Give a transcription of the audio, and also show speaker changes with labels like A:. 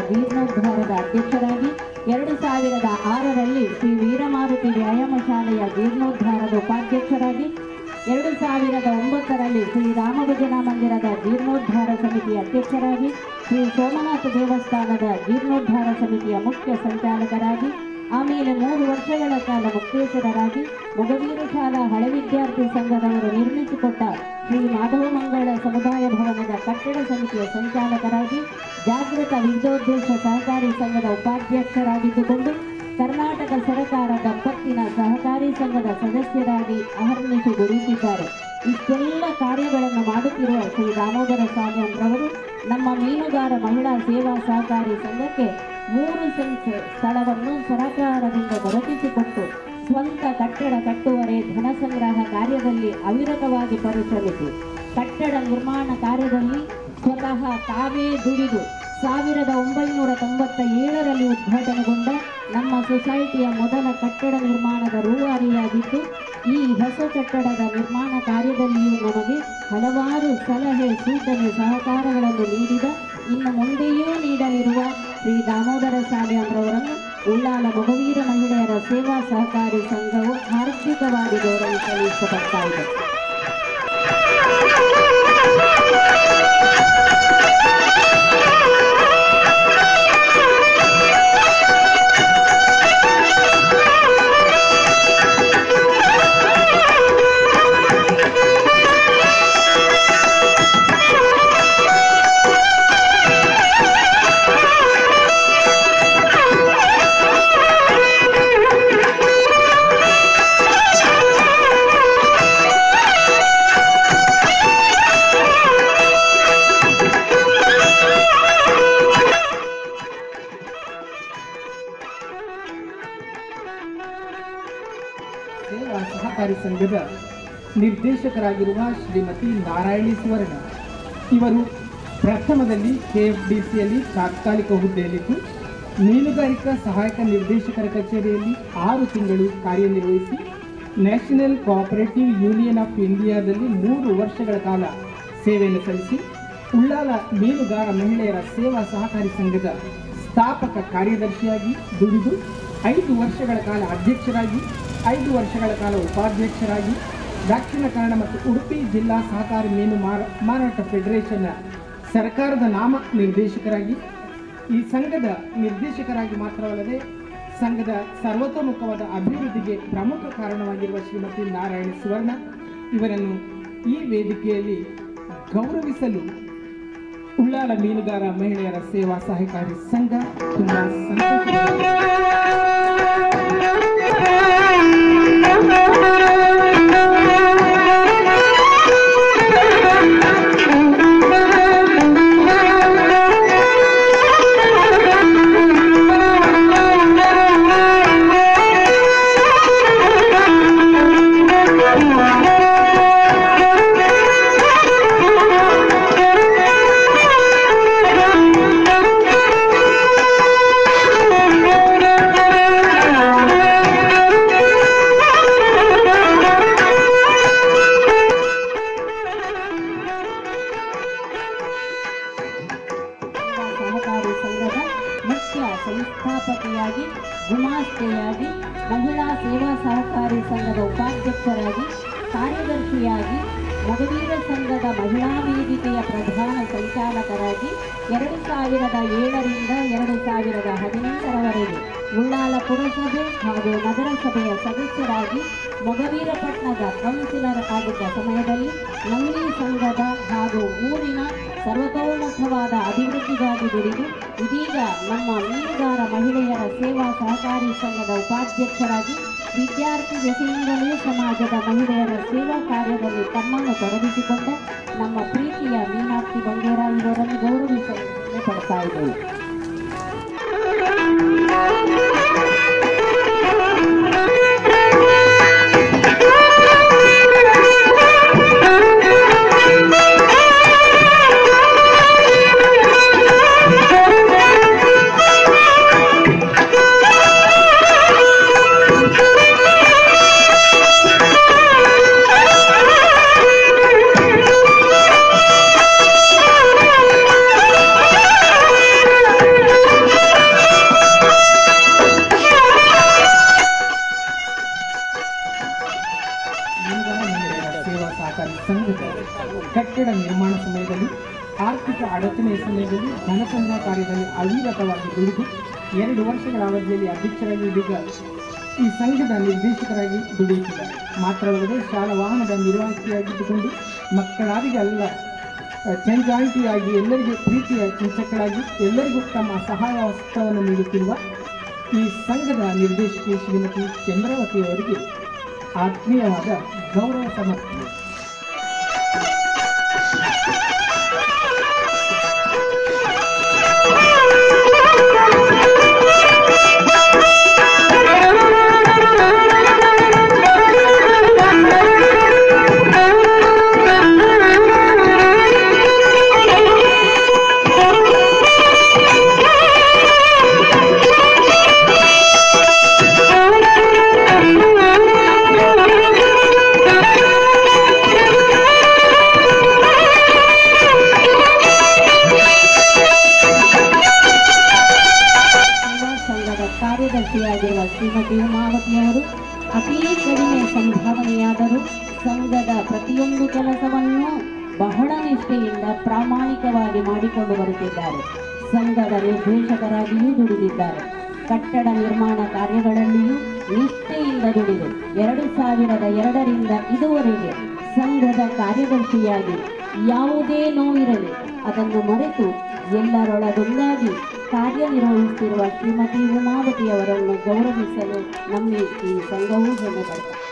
A: ಜೀರ್ಣೋದ್ಧಾರದ ಅಧ್ಯಕ್ಷರಾಗಿ ಎರಡು ಸಾವಿರದ ಆರರಲ್ಲಿ ಶ್ರೀ ವೀರಮಾರುತಿ ವ್ಯಾಯಾಮ ಶಾಲೆಯ ಜೀರ್ಣೋದ್ಧಾರದ ಉಪಾಧ್ಯಕ್ಷರಾಗಿ ಎರಡು ಸಾವಿರದ ಒಂಬತ್ತರಲ್ಲಿ ಶ್ರೀ ರಾಮಭಜನಾ ಮಂದಿರದ ಜೀರ್ಣೋದ್ಧಾರ ಸಮಿತಿಯ ಅಧ್ಯಕ್ಷರಾಗಿ ಶ್ರೀ ಸೋಮನಾಥ ದೇವಸ್ಥಾನದ ಜೀರ್ಣೋದ್ಧಾರ ಸಮಿತಿಯ ಮುಖ್ಯ ಸಂಚಾಲಕರಾಗಿ ಆಮೇಲೆ ಮೂರು ವರ್ಷಗಳ ಕಾಲ ಮುಕ್ತೇಶ್ವರರಾಗಿ ಮೊಗವೀರ ಶಾಲಾ ಹಳೆ ವಿದ್ಯಾರ್ಥಿ ಸಂಘದವರು ನಿರ್ಮಿಸಿಕೊಟ್ಟ ಶ್ರೀ ಮಾಧವ ಮಂಗಳ ಸಮುದಾಯ ಭವನದ ಕಟ್ಟಡ ಸಮಿತಿಯ ಸಂಚಾಲಕರಾಗಿ ಜಾಗೃತ ವಿವಿಧೋದ್ದೇಶ ಸಹಕಾರಿ ಸಂಘದ ಉಪಾಧ್ಯಕ್ಷರಾಗಿದ್ದುಕೊಂಡು ಕರ್ನಾಟಕ ಸರ್ಕಾರ ದಂಪತ್ತಿನ ಸಹಕಾರಿ ಸಂಘದ ಸದಸ್ಯರಾಗಿ ಅಹರ್ನಿಶಿ ದುಡಿಯುತ್ತಿದ್ದಾರೆ ಇಷ್ಟೆಲ್ಲ ಕಾರ್ಯಗಳನ್ನು ಮಾಡುತ್ತಿರುವ ಶ್ರೀ ದಾಮೋದರ ಸ್ವಾಮಿಯಂರವರು ನಮ್ಮ ಮೀನುಗಾರ ಮಹಿಳಾ ಸೇವಾ ಸಹಕಾರಿ ಸಂಘಕ್ಕೆ ಮೂರು ಸೆನ್ಸ್ ಸ್ಥಳವನ್ನು ಸರಕಾರದಿಂದ ದೊರಕಿಸಿಕೊಟ್ಟು ಸ್ವಂತ ಕಟ್ಟಡ ಕಟ್ಟುವರೆ ಧನ ಸಂಗ್ರಹ ಕಾರ್ಯದಲ್ಲಿ ಅವಿರತವಾಗಿ ಪರಿಶ್ರಮಿಸಿ ಕಟ್ಟಡ ನಿರ್ಮಾಣ ಕಾರ್ಯದಲ್ಲಿ ಸ್ವತಃ ತಾವೇ ದುಡಿದು ಸಾವಿರದ ಒಂಬೈನೂರ ತೊಂಬತ್ತ ಏಳರಲ್ಲಿ ಉದ್ಘಾಟನೆಗೊಂಡ ನಮ್ಮ ಸೊಸೈಟಿಯ ಮೊದಲ ಕಟ್ಟಡ ನಿರ್ಮಾಣದ ರೂವಾರಿಯಾಗಿದ್ದು ಈ ಹೊಸ ಕಟ್ಟಡದ ನಿರ್ಮಾಣ ಕಾರ್ಯದಲ್ಲಿಯೂ ನಮಗೆ ಹಲವಾರು ಸಲಹೆ ಸೂಚನೆ ಸಹಕಾರಗಳನ್ನು ನೀಡಿದ ಇನ್ನು ಮುಂದೆಯೂ ನೀಡಲಿರುವ ಶ್ರೀ ದಾಮೋದರ ಸ್ವಾಮಿಯವರನ್ನು ಉಳ್ಳಾಲ ಮಗುವೀರ ಮಹಿಳೆಯರ ಸೇವಾ ಸಹಕಾರಿ ಸಂಘವು ಹಾರ್ದಿಕವಾಗಿ ಗೌರವಿಸಲು ಇಷ್ಟಪಡ್ತಾ ಇದೆ
B: ಸೇವಾ ಸಹಕಾರಿ ಸಂಘದ ನಿರ್ದೇಶಕರಾಗಿರುವ ಶ್ರೀಮತಿ ನಾರಾಯಣಿ ಸುವರ್ಣ ಇವರು ಪ್ರಥಮದಲ್ಲಿ ಕೆಎಫ್ಡಿಸಿಯಲ್ಲಿ ತಾತ್ಕಾಲಿಕ ಹುದ್ದೆಯಲ್ಲಿದ್ದು ಮೀನುಗಾರಿಕಾ ಸಹಾಯಕ ನಿರ್ದೇಶಕರ ಕಚೇರಿಯಲ್ಲಿ ಆರು ತಿಂಗಳು ಕಾರ್ಯನಿರ್ವಹಿಸಿ ನ್ಯಾಷನಲ್ ಕೋಆಪರೇಟಿವ್ ಯೂನಿಯನ್ ಆಫ್ ಇಂಡಿಯಾದಲ್ಲಿ ಮೂರು ವರ್ಷಗಳ ಕಾಲ ಸೇವೆಯನ್ನು ಸಲ್ಲಿಸಿ ಉಳ್ಳಾಲ ಮೀನುಗಾರ ಮಹಿಳೆಯರ ಸೇವಾ ಸಹಕಾರಿ ಸಂಘದ ಸ್ಥಾಪಕ ಕಾರ್ಯದರ್ಶಿಯಾಗಿ ದುಡಿದು ಐದು ವರ್ಷಗಳ ಕಾಲ ಅಧ್ಯಕ್ಷರಾಗಿ ಐದು ವರ್ಷಗಳ ಕಾಲ ಉಪಾಧ್ಯಕ್ಷರಾಗಿ ದಕ್ಷಿಣ ಕನ್ನಡ ಮತ್ತು ಉಡುಪಿ ಜಿಲ್ಲಾ ಸಹಕಾರಿ ಮೀನು ಮಾರ ಮಾರಾಟ ಫೆಡರೇಷನ್ನ ಸರ್ಕಾರದ ನಾಮ ನಿರ್ದೇಶಕರಾಗಿ ಈ ಸಂಘದ ನಿರ್ದೇಶಕರಾಗಿ ಮಾತ್ರವಲ್ಲದೆ ಸಂಘದ ಸರ್ವತೋಮುಖವಾದ ಅಭಿವೃದ್ಧಿಗೆ ಪ್ರಮುಖ ಕಾರಣವಾಗಿರುವ ಶ್ರೀಮತಿ ನಾರಾಯಣ ಸುವರ್ಣ ಇವರನ್ನು ಈ ವೇದಿಕೆಯಲ್ಲಿ ಗೌರವಿಸಲು ಉಳ್ಳಾಲ ಮೀನುಗಾರ ಮಹಿಳೆಯರ ಸೇವಾ ಸಹಕಾರಿ ಸಂಘ ತುಂಬಾ ಸಂತೋಷ
A: ಸೇವಾ ಸಹಕಾರಿ ಸಂಘದ ಮುಖ್ಯ ಸಂಸ್ಥಾಪಕಿಯಾಗಿ ಗುಮಾಸ್ತೆಯಾಗಿ ಮಹಿಳಾ ಸೇವಾ ಸಹಕಾರಿ ಸಂಘದ ಉಪಾಧ್ಯಕ್ಷರಾಗಿ ಕಾರ್ಯದರ್ಶಿಯಾಗಿ ಮಗವೀರ ಸಂಘದ ಮಹಿಳಾ ವೇದಿಕೆಯ ಪ್ರಧಾನ ಸಂಚಾಲಕರಾಗಿ ಎರಡು ಸಾವಿರದ ಏಳರಿಂದ ಎರಡು ಸಾವಿರದ ಹದಿನೆಂಟರವರೆಗೆ ಉಳ್ಳಾಲ ಪುರಸಭೆ ಹಾಗೂ ನಗರಸಭೆಯ ಸದಸ್ಯರಾಗಿ ಮೊಗವೀರಪಟ್ಟಣದ ಕೌನ್ಸಿಲರ್ ಆಗಿದ್ದ ಸಮಯದಲ್ಲಿ ನಂದಿ ಸಂಘದ ಹಾಗೂ ಊರಿನ ಸರ್ವತೋಮುಖವಾದ ಅಭಿವೃದ್ಧಿಗಾಗಿ ದುಡಿದು ಇದೀಗ ನಮ್ಮ ಮೀನುಗಾರ ಮಹಿಳೆಯರ ಸೇವಾ ಸಹಕಾರಿ ಸಂಘದ ಉಪಾಧ್ಯಕ್ಷರಾಗಿ ವಿದ್ಯಾರ್ಥಿ ದೆಸೆಯಿಂದಲೇ ಸಮಾಜದ ಮಹಿಳೆಯರ ಸೇವಾ ಕಾರ್ಯದಲ್ಲಿ ತಮ್ಮನ್ನು ತೊಡಗಿಸಿಕೊಂಡ ನಮ್ಮ ಪ್ರೀತಿಯ ಮೀನಾಕ್ಷಿ ಬಂಗೇರ ಇವರನ್ನು ಗೌರವಿಸಲು ಪಡ್ತಾ ಇದ್ದೇವೆ
C: Thank you.
B: ಸಂಘದಲ್ಲಿ ಅವಿರತವಾಗಿ ದುಡಿದು ಎರಡು ವರ್ಷಗಳ ಅವಧಿಯಲ್ಲಿ ಅಧ್ಯಕ್ಷರಾಗಿ ಇದೀಗ ಈ ಸಂಘದ ನಿರ್ದೇಶಕರಾಗಿ ದುಡಿಯುತ್ತಿದ್ದಾರೆ ಮಾತ್ರವಲ್ಲದೆ ಶಾಲಾ ವಾಹನದ ನಿರ್ವಾಹಕಿಯಾಗಿದ್ದುಕೊಂಡು ಮಕ್ಕಳಾದಿಗೆಲ್ಲ ಚೆಂಜಾಂಟಿಯಾಗಿ ಎಲ್ಲರಿಗೂ ಪ್ರೀತಿಯ ಚಿಂತಕರಾಗಿ ಎಲ್ಲರಿಗೂ ತಮ್ಮ ಸಹಾಯ ಹಸ್ತವನ್ನು ನೀಡುತ್ತಿರುವ ಈ ಸಂಘದ ನಿರ್ದೇಶಕಿ ಶ್ರೀಮತಿ ಚಂದ್ರಾವತಿಯವರಿಗೆ ಆತ್ಮೀಯವಾದ ಗೌರವ ಸಮರ್ಪಣೆ
A: ಯುವ ಸಂಘದ ಕಾರ್ಯದರ್ಶಿಯಾಗಿರುವ ಶ್ರೀಮತಿ ಉಮಾವತಿಯವರು ಅತೀ ಕಡಿಮೆ ಸಂಭಾವನೆಯಾದರೂ ಸಂಘದ ಪ್ರತಿಯೊಂದು ಕೆಲಸವನ್ನು ಬಹಳ ನಿಷ್ಠೆಯಿಂದ ಪ್ರಾಮಾಣಿಕವಾಗಿ ಮಾಡಿಕೊಂಡು ಬರುತ್ತಿದ್ದಾರೆ ಸಂಘದ ನಿರ್ದೇಶಕರಾಗಿಯೂ ದುಡಿದಿದ್ದಾರೆ ಕಟ್ಟಡ ನಿರ್ಮಾಣ ಕಾರ್ಯಗಳಲ್ಲಿಯೂ ನಿಷ್ಠೆಯಿಂದ ದುಡಿದು ಎರಡು ಸಾವಿರದ ಎರಡರಿಂದ ಇದುವರೆಗೆ ಸಂಘದ ಕಾರ್ಯದರ್ಶಿಯಾಗಿ ಯಾವುದೇ ನೋವಿರಲಿ ಅದನ್ನು ಮರೆತು ಎಲ್ಲರೊಳಗೊಂದಾಗಿ ಕಾರ್ಯನಿರ್ವಹಿಸುತ್ತಿರುವ ಶ್ರೀಮತಿ ಉಮಾವತಿಯವರನ್ನು ಗೌರವಿಸಲು ನಮ್ಮ ಈ ಸಂಘವೂ ಹೆಮ್ಮೆ ಪಡುತ್ತದೆ